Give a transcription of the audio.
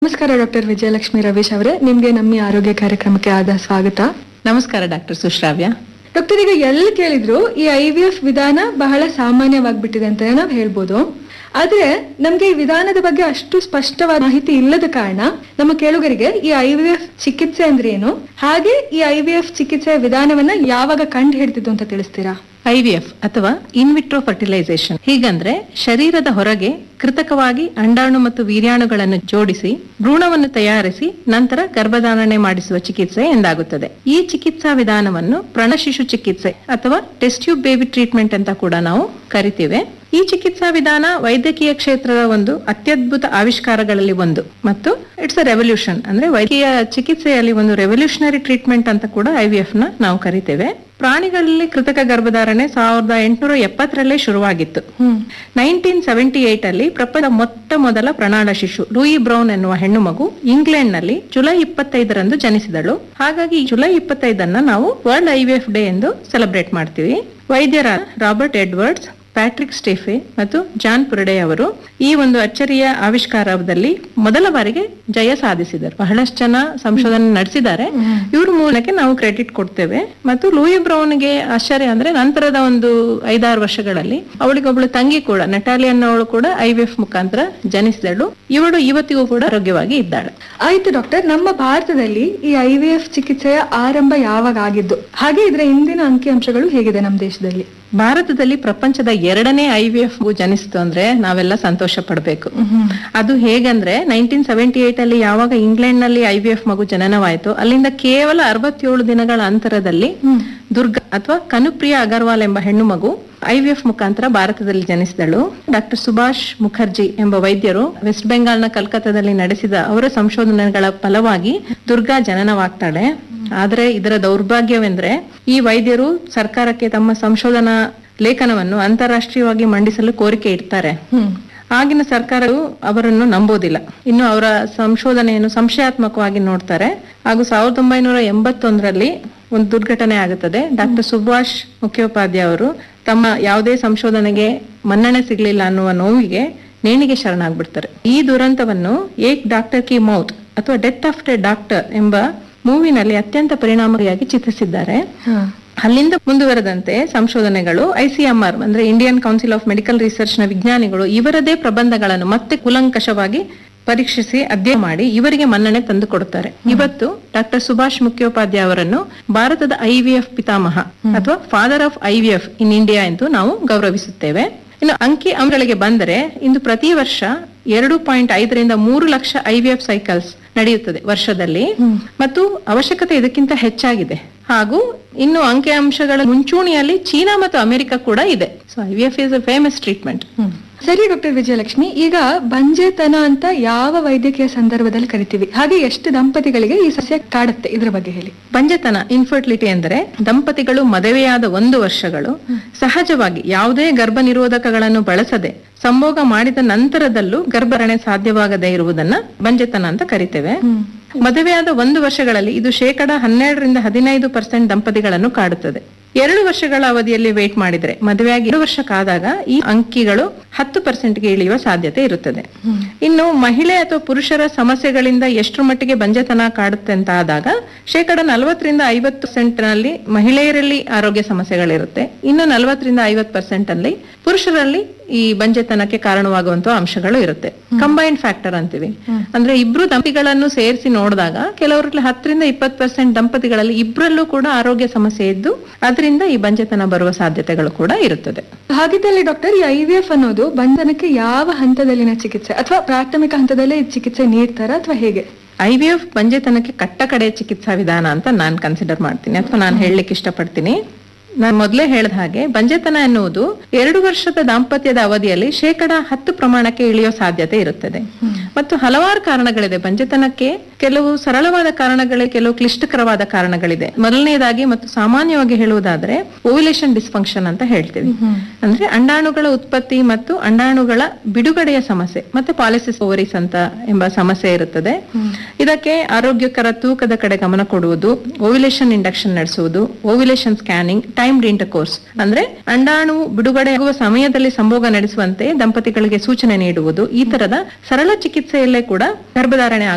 ನಮಸ್ಕಾರ ಡಾಕ್ಟರ್ ವಿಜಯಲಕ್ಷ್ಮಿ ರವೀಶ್ ಅವರೇ ನಿಮ್ಗೆ ನಮ್ಮ ಈ ಆರೋಗ್ಯ ಕಾರ್ಯಕ್ರಮಕ್ಕೆ ಆದ ಸ್ವಾಗತ ನಮಸ್ಕಾರ ಡಾಕ್ಟರ್ ಸುಶ್ರಾವ್ಯ ಡಾಕ್ಟರ್ ಈಗ ಎಲ್ಲಿ ಕೇಳಿದ್ರು ಈ ಐ ವಿ ಎಫ್ ವಿಧಾನ ಬಹಳ ಸಾಮಾನ್ಯವಾಗ್ಬಿಟ್ಟಿದೆ ಅಂತ ನಾವು ಹೇಳ್ಬೋದು ಆದ್ರೆ ನಮ್ಗೆ ಈ ವಿಧಾನದ ಬಗ್ಗೆ ಅಷ್ಟು ಸ್ಪಷ್ಟವಾದ ಮಾಹಿತಿ ಇಲ್ಲದ ಕಾರಣ ನಮ್ಮ ಕೇಳುಗರಿಗೆ ಈ ಐ ವಿ ಎಫ್ ಚಿಕಿತ್ಸೆ ಅಂದ್ರೆ ಏನು ಹಾಗೆ ಈ ಐ ವಿ ಎಫ್ ಚಿಕಿತ್ಸೆಯ ವಿಧಾನವನ್ನ ಯಾವಾಗ ಕಂಡು ಹಿಡಿದಿದ್ದು ಅಂತ ತಿಳಿಸ್ತೀರಾ ಐವಿಎಫ್ ಅಥವಾ ಇನ್ವಿಟ್ರೋ ಫರ್ಟಿಲೈಸೇಷನ್ ಹೀಗಂದ್ರೆ ಶರೀರದ ಹೊರಗೆ ಕೃತಕವಾಗಿ ಅಂಡಾಣು ಮತ್ತು ವೀರ್ಯಾಣುಗಳನ್ನು ಜೋಡಿಸಿ ಭ್ರೂಣವನ್ನು ತಯಾರಿಸಿ ನಂತರ ಗರ್ಭಧಾರಣೆ ಮಾಡಿಸುವ ಚಿಕಿತ್ಸೆ ಎಂದಾಗುತ್ತದೆ ಈ ಚಿಕಿತ್ಸಾ ವಿಧಾನವನ್ನು ಪ್ರಣಶಿಶು ಚಿಕಿತ್ಸೆ ಅಥವಾ ಟೆಸ್ಟ್ ಟ್ಯೂಬ್ ಬೇಬಿ ಟ್ರೀಟ್ಮೆಂಟ್ ಅಂತ ಕೂಡ ನಾವು ಕರಿತೇವೆ ಈ ಚಿಕಿತ್ಸಾ ವಿಧಾನ ವೈದ್ಯಕೀಯ ಕ್ಷೇತ್ರದ ಒಂದು ಅತ್ಯದ್ಭುತ ಆವಿಷ್ಕಾರಗಳಲ್ಲಿ ಒಂದು ಮತ್ತು ಇಟ್ಸ್ ಅ ರೆವಲ್ಯೂಷನ್ ಅಂದ್ರೆ ವೈದ್ಯಕೀಯ ಚಿಕಿತ್ಸೆಯಲ್ಲಿ ಒಂದು ರೆವಲ್ಯೂಷನರಿ ಟ್ರೀಟ್ಮೆಂಟ್ ಅಂತ ಕೂಡ ಐವಿಎಫ್ ನ ನಾವು ಕರಿತೇವೆ ಪ್ರಾಣಿಗಳಲ್ಲಿ ಕೃತಕ ಗರ್ಭಧಾರಣೆ ಸಾವಿರದ ಎಂಟುನೂರ ಎಪ್ಪತ್ತರಲ್ಲೇ ಶುರುವಾಗಿತ್ತು ನೈನ್ಟೀನ್ ಸೆವೆಂಟಿ ಏಟ್ ಅಲ್ಲಿ ಪ್ರಪಂಚದ ಮೊಟ್ಟ ಮೊದಲ ಪ್ರಣಾಳ ಶಿಶು ಲೂಯಿ ಬ್ರೌನ್ ಎನ್ನುವ ಹೆಣ್ಣು ಮಗು ಇಂಗ್ಲೆಂಡ್ ನಲ್ಲಿ ಜುಲೈ ಇಪ್ಪತ್ತೈದರಂದು ಜನಿಸಿದಳು ಹಾಗಾಗಿ ಜುಲೈ ಇಪ್ಪತ್ತೈದನ್ನ ನಾವು ವರ್ಲ್ಡ್ ಐವಿಎಫ್ ಡೇ ಎಂದು ಸೆಲೆಬ್ರೇಟ್ ಮಾಡ್ತೀವಿ ವೈದ್ಯರಾದ ರಾಬರ್ಟ್ ಎಡ್ವರ್ಡ್ಸ್ ಪ್ಯಾಟ್ರಿಕ್ ಸ್ಟೇಫೆ ಮತ್ತು ಜಾನ್ ಪುರಡೆ ಅವರು ಈ ಒಂದು ಅಚ್ಚರಿಯ ಆವಿಷ್ಕಾರದಲ್ಲಿ ಮೊದಲ ಬಾರಿಗೆ ಜಯ ಸಾಧಿಸಿದರು ಬಹಳಷ್ಟು ಜನ ಸಂಶೋಧನೆ ನಡೆಸಿದ್ದಾರೆ ಇವ್ರ ಮೂಲಕ ನಾವು ಕ್ರೆಡಿಟ್ ಕೊಡ್ತೇವೆ ಮತ್ತು ಲೂಯಿ ಬ್ರೌನ್ಗೆ ಆಶ್ಚರ್ಯ ಅಂದ್ರೆ ನಂತರದ ಒಂದು ಐದಾರು ವರ್ಷಗಳಲ್ಲಿ ಅವಳಿಗೊಬ್ಳು ತಂಗಿ ಕೂಡ ನಟಾಲಿ ಅನ್ನೋಳು ಕೂಡ ಐವಿಎಫ್ ಮುಖಾಂತರ ಜನಿಸಿದಳು ಇವಳು ಇವತ್ತಿಗೂ ಕೂಡ ಆರೋಗ್ಯವಾಗಿ ಇದ್ದಾಳೆ ಆಯ್ತು ಡಾಕ್ಟರ್ ನಮ್ಮ ಭಾರತದಲ್ಲಿ ಈ ಐ ವಿ ಎಫ್ ಚಿಕಿತ್ಸೆಯ ಆರಂಭ ಯಾವಾಗ ಆಗಿದ್ದು ಹಾಗೆ ಇದರ ಇಂದಿನ ಅಂಕಿಅಂಶಗಳು ಹೇಗಿದೆ ನಮ್ಮ ದೇಶದಲ್ಲಿ ಭಾರತದಲ್ಲಿ ಪ್ರಪಂಚದ ಎರಡನೇ ಐವಿಎಫ್ ಜನಿಸ್ತು ಅಂದ್ರೆ ನಾವೆಲ್ಲ ಸಂತೋಷ ಪಡಬೇಕು ಅದು ಹೇಗಂದ್ರೆ ನೈನ್ಟೀನ್ ಸೆವೆಂಟಿ ಏಟ್ ಅಲ್ಲಿ ಯಾವಾಗ ಇಂಗ್ಲೆಂಡ್ ನಲ್ಲಿ ಐವಿಎಫ್ ಮಗು ಜನನವಾಯಿತು ಅಲ್ಲಿಂದ ಕೇವಲ ಅರವತ್ತೇಳು ದಿನಗಳ ಅಂತರದಲ್ಲಿ ದುರ್ಗಾ ಅಥವಾ ಕನುಪ್ರಿಯಾ ಅಗರ್ವಾಲ್ ಎಂಬ ಹೆಣ್ಣು ಮಗು ಐವಿಎಫ್ ಮುಖಾಂತರ ಭಾರತದಲ್ಲಿ ಜನಿಸಿದಳು ಡಾಕ್ಟರ್ ಸುಭಾಷ್ ಮುಖರ್ಜಿ ಎಂಬ ವೈದ್ಯರು ವೆಸ್ಟ್ ಬೆಂಗಾಲ್ನ ಕಲ್ಕತ್ತಾದಲ್ಲಿ ನಡೆಸಿದ ಅವರ ಸಂಶೋಧನೆಗಳ ಫಲವಾಗಿ ದುರ್ಗಾ ಜನನವಾಗ್ತಾಳೆ ಆದ್ರೆ ಇದರ ದೌರ್ಭಾಗ್ಯವೆಂದ್ರೆ ಈ ವೈದ್ಯರು ಸರ್ಕಾರಕ್ಕೆ ತಮ್ಮ ಸಂಶೋಧನಾ ಲೇಖನವನ್ನು ಅಂತಾರಾಷ್ಟ್ರೀಯವಾಗಿ ಮಂಡಿಸಲು ಕೋರಿಕೆ ಇಡ್ತಾರೆ ಆಗಿನ ಸರ್ಕಾರವು ಅವರನ್ನು ನಂಬೋದಿಲ್ಲ ಇನ್ನು ಅವರ ಸಂಶೋಧನೆಯನ್ನು ಸಂಶಯಾತ್ಮಕವಾಗಿ ನೋಡ್ತಾರೆ ಹಾಗೂ ಸಾವಿರದ ಒಂಬೈನೂರ ಎಂಬತ್ತೊಂದರಲ್ಲಿ ಒಂದು ದುರ್ಘಟನೆ ಆಗುತ್ತದೆ ಡಾಕ್ಟರ್ ಸುಭಾಷ್ ಮುಖ್ಯೋಪಾಧ್ಯಾಯ ಅವರು ತಮ್ಮ ಯಾವುದೇ ಸಂಶೋಧನೆಗೆ ಮನ್ನಣೆ ಸಿಗ್ಲಿಲ್ಲ ಅನ್ನುವ ನೋವಿಗೆ ನೇಣಿಗೆ ಶರಣಾಗ್ಬಿಡ್ತಾರೆ ಈ ದುರಂತವನ್ನು ಏಕ್ ಡಾಕ್ಟರ್ ಕಿ ಮೌತ್ ಅಥವಾ ಡೆತ್ ಆಫ್ ಎ ಡಾಕ್ಟರ್ ಎಂಬ ಮೂವಿನಲ್ಲಿ ಅತ್ಯಂತ ಪರಿಣಾಮಕಾರಿಯಾಗಿ ಚಿತ್ರಿಸಿದ್ದಾರೆ ಅಲ್ಲಿಂದ ಮುಂದುವರೆದಂತೆ ಸಂಶೋಧನೆಗಳು ಐಸಿಎಂಆರ್ ಅಂದ್ರೆ Indian council of medical research ನ ವಿಜ್ಞಾನಿಗಳು ಇವರದೇ ಪ್ರಬಂಧಗಳನ್ನು ಮತ್ತೆ ಕುಲಂಕಷವಾಗಿ ಪರೀಕ್ಷಿಸಿ ಅಧ್ಯಯನ ಮಾಡಿ ಇವರಿಗೆ ಮನ್ನಣೆ ತಂದು ಕೊಡುತ್ತಾರೆ ಇವತ್ತು ಡಾಕ್ಟರ್ ಸುಭಾಷ್ ಮುಖ್ಯೋಪಾಧ್ಯಾಯ ಅವರನ್ನು ಭಾರತದ ಐವಿಎಫ್ ಪಿತಾಮಹ ಅಥವಾ father of IVF in India ಎಂದು ನಾವು ಗೌರವಿಸುತ್ತೇವೆ ಇನ್ನು ಅಂಕಿ ಅಂಶಗಳಿಗೆ ಬಂದರೆ ಇಂದು ಪ್ರತಿ ವರ್ಷ ಎರಡು ಪಾಯಿಂಟ್ ಐದರಿಂದ ಮೂರು ಲಕ್ಷ ಐವಿಎಫ್ ಸೈಕಲ್ಸ್ ನಡೆಯುತ್ತದೆ ವರ್ಷದಲ್ಲಿ ಮತ್ತು ಅವಶ್ಯಕತೆ ಇದಕ್ಕಿಂತ ಹೆಚ್ಚಾಗಿದೆ ಹಾಗೂ ಇನ್ನು ಅಂಕಿ ಅಂಶಗಳ ಮುಂಚೂಣಿಯಲ್ಲಿ ಚೀನಾ ಮತ್ತು ಅಮೆರಿಕ ಕೂಡ ಇದೆ so IVF is a famous treatment ಸರಿ ಡಾಕ್ಟರ್ ವಿಜಯಲಕ್ಷ್ಮಿ ಈಗ ಬಂಜೆತನ ಅಂತ ಯಾವ ವೈದ್ಯಕೀಯ ಸಂದರ್ಭದಲ್ಲಿ ಕರಿತೀವಿ ಹಾಗೆ ಎಷ್ಟು ದಂಪತಿಗಳಿಗೆ ಈ ಸಸ್ಯ ಕಾಡುತ್ತೆ ಇದ್ರ ಬಗ್ಗೆ ಹೇಳಿ ಬಂಜೆತನ ಇನ್ಫರ್ಟಿಲಿಟಿ ಎಂದರೆ ದಂಪತಿಗಳು ಮದುವೆಯಾದ ಒಂದು ವರ್ಷಗಳು ಸಹಜವಾಗಿ ಯಾವುದೇ ಗರ್ಭ ನಿರೋಧಕಗಳನ್ನು ಬಳಸದೆ ಸಂಭೋಗ ಮಾಡಿದ ನಂತರದಲ್ಲೂ ಗರ್ಭರಣೆ ಸಾಧ್ಯವಾಗದೇ ಇರುವುದನ್ನ ಬಂಜೆತನ ಅಂತ ಕರಿತೇವೆ ಮದುವೆಯಾದ ಒಂದು ವರ್ಷಗಳಲ್ಲಿ ಇದು ಶೇಕಡ ಹನ್ನೆರಡರಿಂದ ಹದಿನೈದು ಪರ್ಸೆಂಟ್ ದಂಪತಿಗಳನ್ನು ಕಾಡುತ್ತದೆ ಎರಡು ವರ್ಷಗಳ ಅವಧಿಯಲ್ಲಿ ವೇಟ್ ಮಾಡಿದ್ರೆ ಮದುವೆಯಾಗಿ ಎರಡು ವರ್ಷ ಕಾದಾಗ ಈ ಅಂಕಿಗಳು ಹತ್ತು ಪರ್ಸೆಂಟ್ಗೆ ಇಳಿಯುವ ಸಾಧ್ಯತೆ ಇರುತ್ತದೆ ಇನ್ನು ಮಹಿಳೆ ಅಥವಾ ಪುರುಷರ ಸಮಸ್ಯೆಗಳಿಂದ ಎಷ್ಟರ ಮಟ್ಟಿಗೆ ಬಂಜೆತನ ಕಾಡುತ್ತೆ ಅಂತ ಆದಾಗ ಶೇಕಡ ನಲವತ್ತರಿಂದ ಐವತ್ತು ಪರ್ಸೆಂಟ್ ನಲ್ಲಿ ಮಹಿಳೆಯರಲ್ಲಿ ಆರೋಗ್ಯ ಸಮಸ್ಯೆಗಳಿರುತ್ತೆ ಇನ್ನು ನಲವತ್ತರಿಂದ ಐವತ್ತು ಪರ್ಸೆಂಟ್ ಅಲ್ಲಿ ಪುರುಷರಲ್ಲಿ ಈ ಬಂಜೆತನಕ್ಕೆ ಕಾರಣವಾಗುವಂತಹ ಅಂಶಗಳು ಇರುತ್ತೆ ಕಂಬೈನ್ಡ್ ಫ್ಯಾಕ್ಟರ್ ಅಂತೀವಿ ಅಂದ್ರೆ ಇಬ್ರು ದಂಪತಿಗಳನ್ನು ಸೇರಿಸಿ ನೋಡಿದಾಗ ಕೆಲವರಲ್ಲಿ ಹತ್ತರಿಂದ ಇಪ್ಪತ್ತು ಪರ್ಸೆಂಟ್ ದಂಪತಿಗಳಲ್ಲಿ ಇಬ್ಬರಲ್ಲೂ ಕೂಡ ಆರೋಗ್ಯ ಸಮಸ್ಯೆ ಇದ್ದು ಅದರಿಂದ ಈ ಬಂಜೆತನ ಬರುವ ಸಾಧ್ಯತೆಗಳು ಕೂಡ ಇರುತ್ತದೆ ಹಾಗಿದ್ದಲ್ಲಿ ಡಾಕ್ಟರ್ ಈ ಐ ವಿ ಎಫ್ ಅನ್ನೋದು ಬಂಧನಕ್ಕೆ ಯಾವ ಹಂತದಲ್ಲಿನ ಚಿಕಿತ್ಸೆ ಅಥವಾ ಪ್ರಾಥಮಿಕ ಹಂತದಲ್ಲೇ ಈ ಚಿಕಿತ್ಸೆ ನೀಡ್ತಾರಾ ಅಥವಾ ಹೇಗೆ ಐವಿಎಫ್ ಬಂಜೆತನಕ್ಕೆ ಕಟ್ಟ ಕಡೆ ಚಿಕಿತ್ಸಾ ವಿಧಾನ ಅಂತ ನಾನು ಕನ್ಸಿಡರ್ ಮಾಡ್ತೀನಿ ಅಥವಾ ನಾನು ಹೇಳಲಿಕ್ಕೆ ಇಷ್ಟಪಡ್ತೀನಿ ನಾನು ಮೊದಲೇ ಹೇಳಿದ ಹಾಗೆ ಬಂಜೆತನ ಎನ್ನುವುದು ಎರಡು ವರ್ಷದ ದಾಂಪತ್ಯದ ಅವಧಿಯಲ್ಲಿ ಶೇಕಡ ಹತ್ತು ಪ್ರಮಾಣಕ್ಕೆ ಇಳಿಯೋ ಸಾಧ್ಯತೆ ಇರುತ್ತದೆ ಮತ್ತು ಹಲವಾರು ಕಾರಣಗಳಿದೆ ಬಂಜೆತನಕ್ಕೆ ಕೆಲವು ಸರಳವಾದ ಕಾರಣಗಳೇ ಕೆಲವು ಕ್ಲಿಷ್ಟಕರವಾದ ಕಾರಣಗಳಿದೆ ಮೊದಲನೇದಾಗಿ ಮತ್ತು ಸಾಮಾನ್ಯವಾಗಿ ಹೇಳುವುದಾದ್ರೆ ಓವ್ಯುಲೇಷನ್ ಡಿಸ್ಫಂಕ್ಷನ್ ಅಂತ ಹೇಳ್ತೀವಿ ಅಂದ್ರೆ ಅಂಡಾಣುಗಳ ಉತ್ಪತ್ತಿ ಮತ್ತು ಅಂಡಾಣುಗಳ ಬಿಡುಗಡೆಯ ಸಮಸ್ಯೆ ಮತ್ತೆ ಪಾಲಿಸಿಸ್ ಓವರಿಸ್ ಅಂತ ಎಂಬ ಸಮಸ್ಯೆ ಇರುತ್ತದೆ ಇದಕ್ಕೆ ಆರೋಗ್ಯಕರ ತೂಕದ ಕಡೆ ಗಮನ ಕೊಡುವುದು ಓವ್ಯುಲೇಷನ್ ಇಂಡಕ್ಷನ್ ನಡೆಸುವುದು ಓವ್ಯುಲೇಷನ್ ಸ್ಕ್ಯಾನಿಂಗ್ ಟೈಮ್ಡ್ ಇಂಟರ್ಕೋರ್ಸ್ ಅಂದ್ರೆ ಅಂಡಾಣು ಬಿಡುಗಡೆಯಾಗುವ ಸಮಯದಲ್ಲಿ ಸಂಭೋಗ ನಡೆಸುವಂತೆ ದಂಪತಿಗಳಿಗೆ ಸೂಚನೆ ನೀಡುವುದು ಈ ತರದ ಸರಳ ಚಿಕಿತ್ಸೆಯಲ್ಲೇ ಕೂಡ ಗರ್ಭಧಾರಣೆ